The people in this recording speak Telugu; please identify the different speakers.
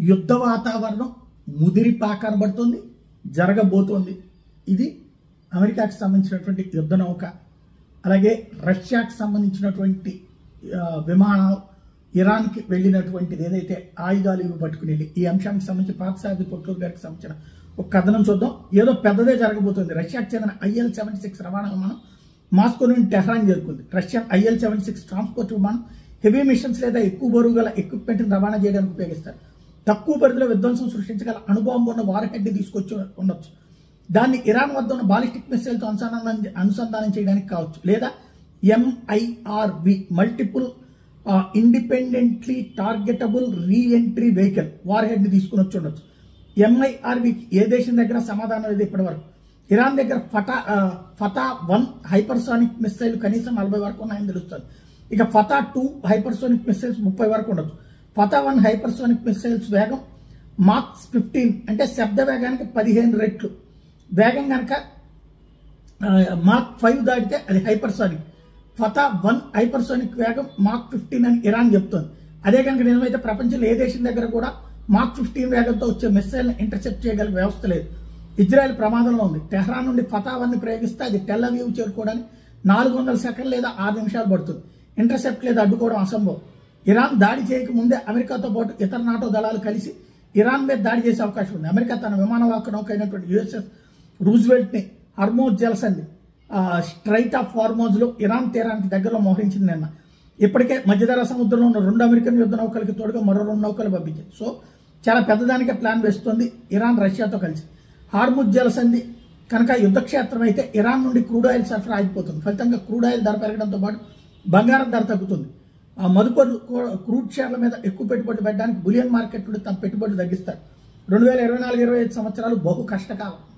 Speaker 1: యుద్ధ వాతావరణం ముదిరిపా కనబడుతుంది జరగబోతోంది ఇది అమెరికాకి సంబంధించినటువంటి యుద్ధ నౌక అలాగే రష్యాకి సంబంధించినటువంటి ఆ, విమానం ఇరాన్కి వెళ్ళినటువంటిది ఏదైతే ఆయుధాలు ఇవి పట్టుకుని వెళ్ళి ఈ అంశానికి సంబంధించి పార్థసారథి పొట్టూరు గారికి సంబంధించిన ఒక కథనం చూద్దాం ఏదో పెద్దదే జరగబోతుంది రష్యాకి చెందిన ఐఎల్ సెవెంటీ సిక్స్ రవాణా విమానం మాస్కో నుండి టెహ్రాన్ చేరుకుంది Russian IL seventy six transport విమానం హెవీ మిషన్స్ లేదా ఎక్కువ బరువు గల ఎక్విప్మెంట్ రవాణా చేయడానికి ఉపయోగిస్తారు తక్కువ పరిధిలో విధ్వంసం సృష్టించగల అనుభవం ఉన్న వారహెడ్ తీసుకొచ్చి ఉండొచ్చు దాన్ని ఇరాన్ వద్ద ఉన్న బాలిస్టిక్ మిసైల్తో అనుసంధానం అనుసంధానం చేయడానికి కావచ్చు లేదా MIRV multiple independently targetable reentry vehicle warhead తీసుకుని వచ్చి ఉండొచ్చు ఎంఐఆర్వికి ఏ దేశం దగ్గర సమాధానం లేదు ఇప్పటివరకు ఇరాన్ దగ్గర ఫటా ఆ, ఫతా వన్ హైపర్సానిక్ మిసైల్ కనీసం నలభై వరకు ఉన్నాయని తెలుస్తుంది ఇక ఫతా టూ హైపర్సోనిక్ మిసైల్స్ ముప్పై వరకు ఉండొచ్చు ఫతా వన్ హైపర్సోనిక్ మిసైల్స్ వేగం మార్క్స్ ఫిఫ్టీన్ అంటే శబ్ద వేగానికి పదిహేను రెట్లు వేగం కనుక మార్క్ ఫైవ్ దాటితే అది హైపర్సోనిక్ ఫతా వన్ హైపర్సోనిక్ వేగం మార్క్ ఫిఫ్టీన్ అని ఇరాన్ చెప్తోంది అదే కనుక నిజమైతే ప్రపంచంలో ఏ దేశం దగ్గర కూడా మార్క్ ఫిఫ్టీన్ వేగంతో వచ్చే మిస్సైల్ని ఇంటర్సెప్ట్ చేయగల వ్యవస్థ లేదు ఇజ్రాయెల్ ప్రమాదంలో ఉంది టెహ్రాన్ నుండి ఫతా వన్ ప్రయోగిస్తే అది టెల్ అవీవ్ చేరుకోవడానికి నాలుగు వందల సెకండ్ లేదా ఆరు నిమిషాలు పడుతుంది ఇంటర్సెప్ట్ లేదా అడ్డుకోవడం అసంభవం ఇరాన్ దాడి చేయక ముందే అమెరికాతో పాటు ఇతర నాటో దళాలు కలిసి ఇరాన్ మీద దాడి చేసే అవకాశం ఉంది అమెరికా తన విమానవాహక నౌక అయినటువంటి యుఎస్ఎస్ రూజ్వెల్ట్ ని హర్మోజ్ జలసంధి స్ట్రైట్ ఆఫ్ హార్మోజ్ లో ఇరాన్ తీరానికి దగ్గరలో మోహరించింది నిన్న ఇప్పటికే మధ్యధరా సముద్రంలో ఉన్న రెండు అమెరికన్ యుద్ధ నౌకలకి తోడుగా మరో రెండు నౌకలు పంపించింది సో చాలా పెద్దదానికే ప్లాన్ వేస్తుంది ఇరాన్ రష్యాతో కలిసి హార్ముజ్ జలసంధి కనుక యుద్ధ క్షేత్రం అయితే ఇరాన్ నుండి క్రూడ్ ఆయిల్ సరఫరా ఆగిపోతుంది ఫలితంగా క్రూడ్ ఆయిల్ ధర పెరగడంతో పాటు బంగారం ధర తగ్గుతుంది ఆ మదుపర్లు కూ- క్రూడ్ షేర్ల మీద ఎక్కువ పెట్టుబడి పెట్టడానికి బులియన్ మార్కెట్ నుండి తమ పెట్టుబడులు తగ్గిస్తారు రెండు వేల ఇరవై నాలుగు ఇరవై ఐదు సంవత్సరాలు బహు కష్టకాలం